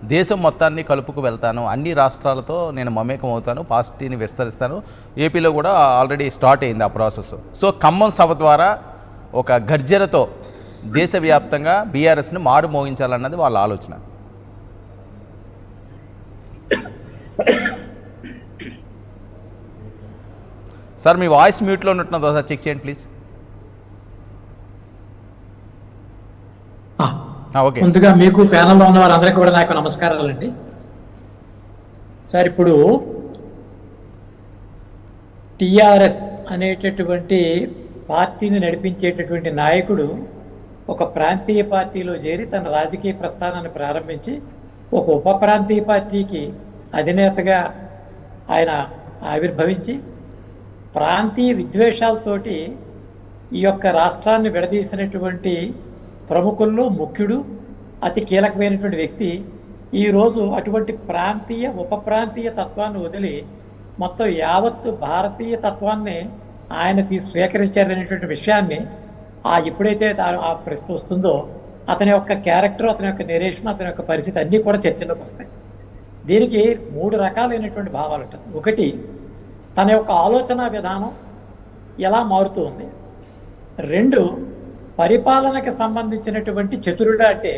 దేశం మొత్తాన్ని కలుపుకు వెళ్తాను అన్ని రాష్ట్రాలతో నేను మమేకం అవుతాను పార్టీని విస్తరిస్తాను ఏపీలో కూడా ఆల్రెడీ స్టార్ట్ అయింది ఆ ప్రాసెస్ సో ఖమ్మం సభ ద్వారా ఒక గర్జనతో దేశవ్యాప్తంగా బీఆర్ఎస్ని మారు మోగించాలన్నది వాళ్ళ ఆలోచన సార్ మీ వాయిస్ మ్యూట్లో ఉన్నట్టున్నది ఒకసారి చెక్ చేయండి ప్లీజ్ ఆ, ఆ, ఓకే ముందుగా మీకు ప్యానల్లో ఉన్న వారందరికీ కూడా నాకు నమస్కారాలండి సార్ ఇప్పుడు టిఆర్ఎస్ అనేటటువంటి పార్టీని నడిపించేటటువంటి నాయకుడు ఒక ప్రాంతీయ పార్టీలో చేరి తన రాజకీయ ప్రస్థానాన్ని ప్రారంభించి ఒక ఉప ప్రాంతీయ పార్టీకి అధినేతగా ఆయన ఆవిర్భవించి ప్రాంతీయ విద్వేషాలతోటి ఈ యొక్క రాష్ట్రాన్ని విడదీసినటువంటి ప్రముఖుల్లో ముఖ్యుడు అతి కీలకమైనటువంటి వ్యక్తి ఈరోజు అటువంటి ప్రాంతీయ ఉప ప్రాంతీయ తత్వాన్ని వదిలి మొత్తం యావత్తు భారతీయ తత్వాన్ని ఆయన తీ స్వీకరించారనేటువంటి విషయాన్ని ఆ ఎప్పుడైతే దా- ఆ ప్రశ్న వస్తుందో అతని యొక్క క్యారెక్టర్ అతని యొక్క నెరేషన్ అతని యొక్క పరిస్థితి అన్నీ కూడా చర్చలోకి వస్తాయి దీనికి మూడు రకాలైనటువంటి భావాలు ఉంటాయి ఒకటి తన యొక్క ఆలోచన విధానం ఎలా మారుతూ ఉంది రెండు పరిపాలనకి సంబంధించినటువంటి చతురుడు అంటే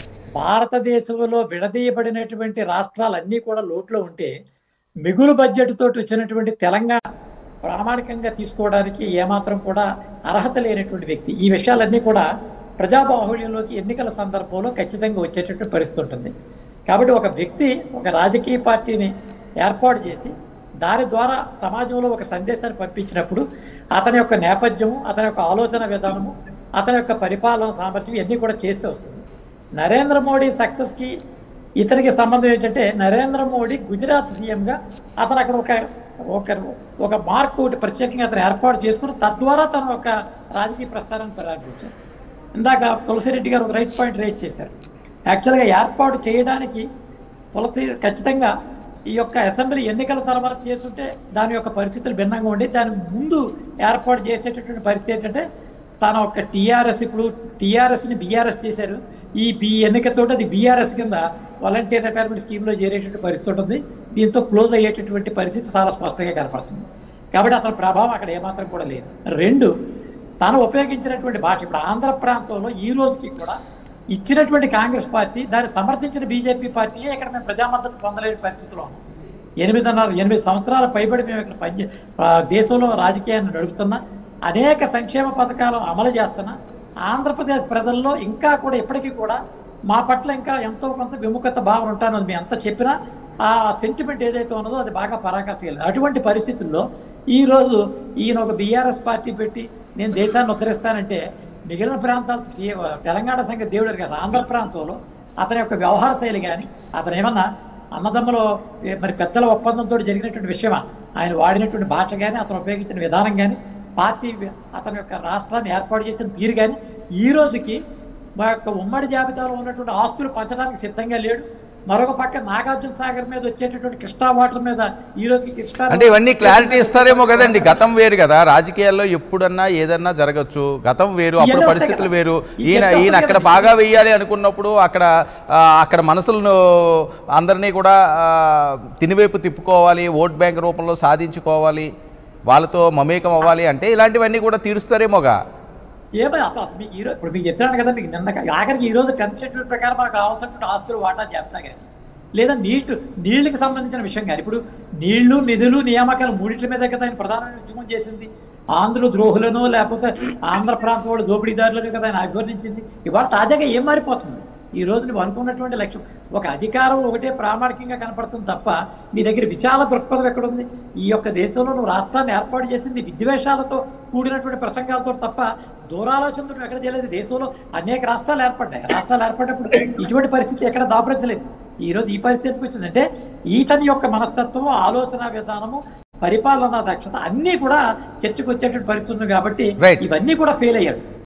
భారతదేశంలో విడదీయబడినటువంటి రాష్ట్రాలన్నీ కూడా లోట్లో ఉంటే మిగులు బడ్జెట్ తోటి వచ్చినటువంటి తెలంగాణ ప్రామాణికంగా తీసుకోవడానికి ఏమాత్రం కూడా అర్హత లేనటువంటి వ్యక్తి ఈ విషయాలన్నీ కూడా ప్రజాబాహుళ్యంలోకి ఎన్నికల సందర్భంలో ఖచ్చితంగా వచ్చేటటువంటి పరిస్థితి ఉంటుంది కాబట్టి ఒక వ్యక్తి ఒక రాజకీయ పార్టీని ఏర్పాటు చేసి దాని ద్వారా సమాజంలో ఒక సందేశాన్ని పంపించినప్పుడు అతని యొక్క నేపథ్యము అతని యొక్క ఆలోచన విధానము అతని యొక్క పరిపాలన సామర్థ్యం ఇవన్నీ కూడా చేస్తే వస్తుంది నరేంద్ర మోడీ సక్సెస్కి ఇతనికి సంబంధం ఏంటంటే నరేంద్ర మోడీ గుజరాత్ సీఎంగా అతను అక్కడ ఒక ఒక ఒక మార్క్ ఒకటి ప్రత్యేకంగా అతను ఏర్పాటు చేసుకుని తద్వారా తను ఒక రాజకీయ ప్రస్థానాన్ని ప్రారంభించారు ఇందాక తులసిరెడ్డి గారు ఒక రైట్ పాయింట్ రేస్ చేశారు యాక్చువల్గా ఏర్పాటు చేయడానికి తులసి ఖచ్చితంగా ఈ యొక్క అసెంబ్లీ ఎన్నికల తర్వాత చేస్తుంటే దాని యొక్క పరిస్థితులు భిన్నంగా ఉండి దాని ముందు ఏర్పాటు చేసేటటువంటి పరిస్థితి ఏంటంటే తన ఒక టీఆర్ఎస్ ఇప్పుడు టీఆర్ఎస్ని బీఆర్ఎస్ చేశారు ఈ బి ఎన్నికతో అది బీఆర్ఎస్ కింద వాలంటీర్ రిటైర్మెంట్ స్కీమ్లో చేరేటటువంటి పరిస్థితి ఉంటుంది దీంతో క్లోజ్ అయ్యేటటువంటి పరిస్థితి చాలా స్పష్టంగా కనపడుతుంది కాబట్టి అతని ప్రభావం అక్కడ ఏమాత్రం కూడా లేదు రెండు తాను ఉపయోగించినటువంటి భాష ఇప్పుడు ఆంధ్ర ప్రాంతంలో ఈ రోజుకి కూడా ఇచ్చినటువంటి కాంగ్రెస్ పార్టీ దాన్ని సమర్థించిన బీజేపీ పార్టీయే ఇక్కడ మేము ప్రజా మద్దతు పొందలేని పరిస్థితిలో ఉన్నాం ఎనిమిదిన్నర ఎనిమిది సంవత్సరాల పైబడి మేము ఇక్కడ పని దేశంలో రాజకీయాన్ని నడుపుతున్నా అనేక సంక్షేమ పథకాలు అమలు చేస్తున్నా ఆంధ్రప్రదేశ్ ప్రజల్లో ఇంకా కూడా ఇప్పటికీ కూడా మా పట్ల ఇంకా ఎంతో కొంత విముఖత భావన ఉంటాను మేము ఎంత చెప్పినా ఆ సెంటిమెంట్ ఏదైతే ఉన్నదో అది బాగా పరాకాష్ఠ అటువంటి పరిస్థితుల్లో ఈరోజు ఈయన ఒక బీఆర్ఎస్ పార్టీ పెట్టి నేను దేశాన్ని ఉద్ధరిస్తానంటే మిగిలిన ప్రాంతాలు ఏ- తెలంగాణ సంగతి దేవుడు కదా ఆంధ్ర ప్రాంతంలో అతని యొక్క వ్యవహార శైలి కానీ అతను ఏమన్నా అన్నదమ్ములో ఏ- మరి పెద్దల ఒప్పందంతో జరిగినటువంటి విషయమా ఆయన వాడినటువంటి భాష కానీ అతను ఉపయోగించిన విధానం కానీ పార్టీ వి- అతని యొక్క రాష్ట్రాన్ని ఏర్పాటు చేసిన తీరు కానీ ఈ రోజుకి మా యొక్క ఉమ్మడి జాబితాలో ఉన్నటువంటి ఆస్తులు పంచడానికి సిద్ధంగా లేడు మరొక పక్క నాగార్జున సాగర్ మీద వచ్చేటటువంటి కృష్ణా వాటర్ మీద ఈ రోజుకి కృష్ణా అంటే ఇవన్నీ క్లారిటీ ఇస్తారేమో కదండి గతం వేరు కదా రాజకీయాల్లో ఎప్పుడన్నా ఏదన్నా జరగచ్చు గతం వేరు అప్పుడు ఇవన్నీ పరిస్థితులు వస్తాయి వేరు కదా. ఈ ఈయన చర్చ ఈయన వస్తుంది అక్కడ కదా. బాగా వెయ్యాలి అనుకున్నప్పుడు అక్కడ ఆ, అక్కడ మనసులను అందరినీ కూడా ఆ, తినివైపు తిప్పుకోవాలి ఓట్ బ్యాంక్ రూపంలో సాధించుకోవాలి వాళ్ళతో మమేకం అవ్వాలి అంటే ఇలాంటివన్నీ కూడా తీరుస్తారేమోగా ఏమో అసలు మీకు ఈరోజు ఇప్పుడు మీకు చెప్తున్నాను కదా మీకు నిన్న ఆఖరికి ఈ రోజు టెన్త్ షెడ్యూల్ ప్రకారం మనకు రావాల్సినటువంటి ఆస్తులు వాటా చెప్తా కానీ లేదా నీళ్లు నీళ్ళకి సంబంధించిన విషయం కానీ ఇప్పుడు నీళ్లు నిధులు నియామకాలు మూడింటి మీద కదా ఆయన ప్రధానమైన ఉద్యమం చేసింది ఆంధ్రులు ద్రోహులను లేకపోతే ఆంధ్ర ప్రాంతం వాళ్ళు దోపిడీదారులను కదా ఆయన అభివర్ణించింది ఇవాళ తాజాగా ఏం మారిపోతుంది ఈ రోజు నువ్వు అనుకున్నటువంటి లక్ష్యం ఒక అధికారం ఒకటే ప్రామాణికంగా కనపడుతుంది తప్ప నీ దగ్గర విశాల దృక్పథం ఎక్కడుంది ఈ యొక్క దేశంలో నువ్వు రాష్ట్రాన్ని ఏర్పాటు చేసింది విద్వేషాలతో కూడినటువంటి ప్రసంగాలతో తప్ప దూరాలోచనతో నువ్వు ఎక్కడ చేయలేదు దేశంలో అనేక రాష్ట్రాలు ఏర్పడ్డాయి రాష్ట్రాలు ఏర్పడినప్పుడు ఇటువంటి పరిస్థితి ఎక్కడ దాపురించలేదు ఈ రోజు ఈ పరిస్థితికి వచ్చిందంటే ఈతని యొక్క మనస్తత్వం ఆలోచన విధానము పరిపాలనా దక్షత అన్నీ కూడా చర్చకు వచ్చేటువంటి పరిస్థితి ఉంది కాబట్టి Right. ఇవన్నీ కూడా ఫెయిల్ అయ్యాడు